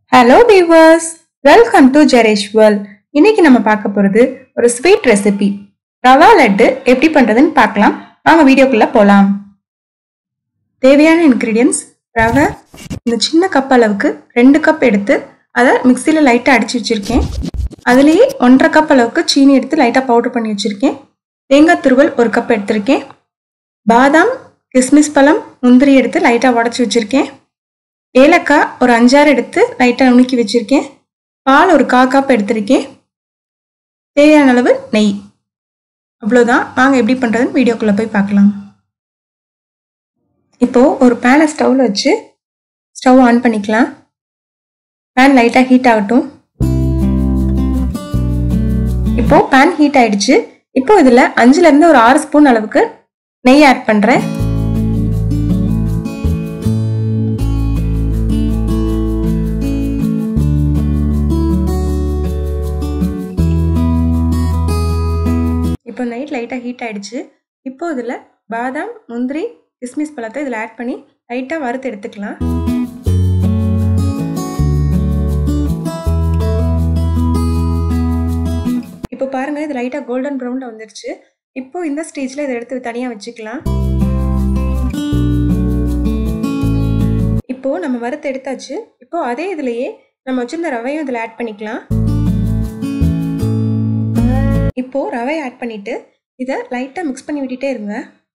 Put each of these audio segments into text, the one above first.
hello viewers welcome to Jeresh world இன்னைக்கு நம்ம பார்க்க போகிறது ஒரு ஸ்வீட் ரெசிபி ரவா லட்டு எப்படி பண்ணுறதுன்னு பார்க்கலாம் வாங்க வீடியோக்குள்ளே போகலாம் தேவையான இன்க்ரீடியன்ஸ் ரவை இந்த சின்ன கப் அளவுக்கு ரெண்டு கப் எடுத்து அதை மிக்சியில் லைட்டாக அடித்து வச்சுருக்கேன் அதுலேயே ஒன்றரை கப் அளவுக்கு சீனி எடுத்து லைட்டாக பவுடர் பண்ணி வச்சுருக்கேன் தேங்காய் துருவல் ஒரு கப் எடுத்திருக்கேன் பாதாம் கிஸ்மிஸ் பழம் முந்திரி எடுத்து லைட்டாக உடச்சி வச்சுருக்கேன் ஏலக்காய் ஒரு அஞ்சாறு எடுத்து லைட்டாக நுணுக்கி வச்சுருக்கேன் பால் ஒரு கா கப் எடுத்திருக்கேன் தேவையான அளவு நெய் அவ்வளோதான் வாங்க எப்படி பண்ணுறதுன்னு வீடியோக்குள்ளே போய் பார்க்கலாம் இப்போது ஒரு பேனை ஸ்டவ்வில் வச்சு ஸ்டவ் ஆன் பண்ணிக்கலாம் பேன் லைட்டாக ஹீட் ஆகட்டும் இப்போ பேன் ஹீட் ஆயிடுச்சு இப்போ இதில் அஞ்சுலேருந்து ஒரு ஆறு ஸ்பூன் அளவுக்கு நெய் ஆட் பண்ணுறேன் இப்போ நைட் லைட்டாக ஹீட் ஆயிடுச்சு இப்போ இதில் பாதாம் முந்திரி கிஸ்மிஸ் பழத்தை இதில் ஆட் பண்ணி லைட்டாக வறுத்து எடுத்துக்கலாம் இப்போ பாருங்கள் இது லைட்டாக கோல்டன் ப்ரௌனில் வந்துடுச்சு இப்போ இந்த ஸ்டேஜில் இதை எடுத்து தனியாக வச்சுக்கலாம் இப்போ நம்ம வறுத்து எடுத்தாச்சு இப்போ அதே இதுலேயே நம்ம வச்சிருந்த ரவையும் இதில் ஆட் பண்ணிக்கலாம் இப்போ ரவை ஆட் பண்ணிட்டு இதை லைட்டாக மிக்ஸ் பண்ணி விட்டுட்டே இருங்க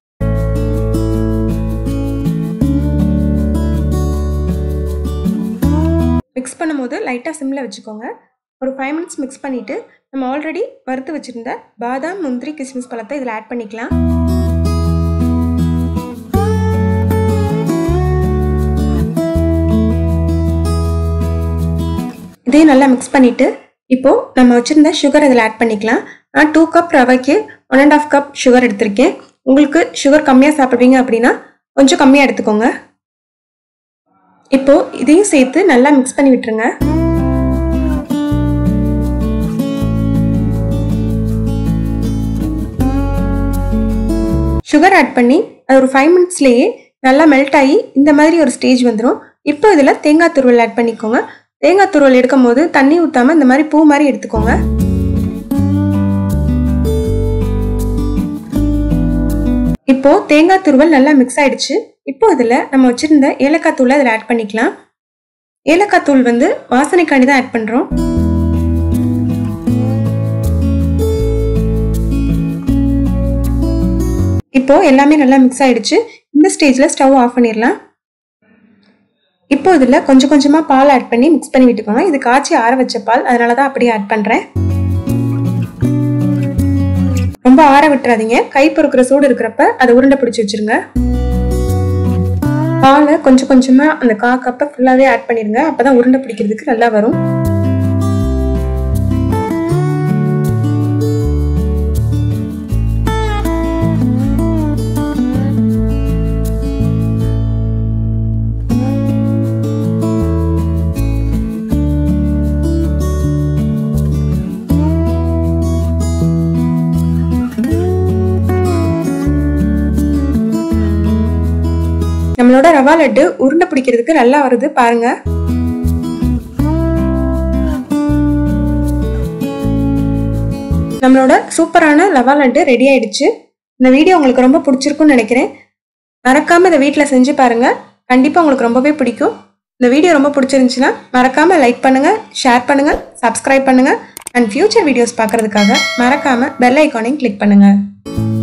மிக்ஸ் பண்ணும்போது லைட்டாக சிம்மில் வச்சுக்கோங்க ஒரு ஃபைவ் மினிட்ஸ் மிக்ஸ் பண்ணிவிட்டு நம்ம ஆல்ரெடி வறுத்து வச்சுருந்த பாதாம் முந்திரி கிஸ்மிஸ் பழத்தை இதில் ஆட் பண்ணிக்கலாம் இதையும் நல்லா மிக்ஸ் பண்ணிவிட்டு இப்போது நம்ம வச்சுருந்த சுகர் இதில் ஆட் பண்ணிக்கலாம் நான் டூ கப் ரவைக்கு one and half cup sugar எடுத்திருக்கேன் உங்களுக்கு சுகர் கம்மியாக சாப்பிட்றீங்க அப்படின்னா கொஞ்சம் கம்மியாக எடுத்துக்கோங்க இப்போது இதையும் சேர்த்து நல்லா மிக்ஸ் பண்ணி விட்டுருங்க சுகர் ஆட் பண்ணி அது ஒரு ஃபைவ் மினிட்ஸ்லேயே நல்லா மெல்ட் ஆகி இந்த மாதிரி ஒரு ஸ்டேஜ் வந்துடும் இப்போ இதில் தேங்காய் துருவல் ஆட் பண்ணிக்கோங்க தேங்காய் துருவல் எடுக்கும் போது தண்ணி ஊற்றாமல் இந்த மாதிரி பூ மாதிரி எடுத்துக்கோங்க இப்போ தேங்காய் துருவல் நல்லா மிக்ஸ் ஆயிடுச்சு இப்போ இதில் நம்ம வச்சிருந்த ஏலக்காய் தூளை அதில் ஆட் பண்ணிக்கலாம் ஏலக்காய் தூள் வந்து வாசனைக்காண்டி தான் ஆட் பண்ணுறோம் இப்போ எல்லாமே நல்லா மிக்ஸ் ஆயிடுச்சு இந்த ஸ்டேஜில் ஸ்டவ் ஆஃப் பண்ணிடலாம் இப்போ இதில் கொஞ்சம் கொஞ்சமாக பால் ஆட் பண்ணி மிக்ஸ் பண்ணி விட்டுக்கோங்க இது காய்ச்சி ஆற வச்ச பால் அதனால தான் அப்படியே ஆட் பண்ணுறேன் ரொம்ப ஆற விட்டுறாதீங்க கை பொறுக்கிற சூடு இருக்கிறப்ப அதை உருண்டை பிடிச்சி வச்சிருங்க பாலை கொஞ்சம் கொஞ்சமாக அந்த கா கப்பை ஃபுல்லாகவே ஆட் பண்ணிடுங்க அப்போ தான் உருண்டை பிடிக்கிறதுக்கு நல்லா வரும் நம்மளோட ரவா லட்டு உருண்டை பிடிக்கிறதுக்கு நல்லா வருது பாருங்க நம்மளோட சூப்பரான ரவா லட்டு ரெடி ஆயிடுச்சு இந்த வீடியோ உங்களுக்கு ரொம்ப பிடிச்சிருக்குன்னு நினைக்கிறேன் மறக்காம இதை வீட்டில் செஞ்சு பாருங்க கண்டிப்பாக உங்களுக்கு ரொம்பவே பிடிக்கும் இந்த வீடியோ ரொம்ப பிடிச்சிருந்துச்சுன்னா மறக்காம லைக் பண்ணுங்க ஷேர் பண்ணுங்க சப்ஸ்கிரைப் பண்ணுங்க அண்ட் ஃபியூச்சர் வீடியோஸ் பார்க்கறதுக்காக மறக்காம பெல் ஐக்கானையும் கிளிக் பண்ணுங்க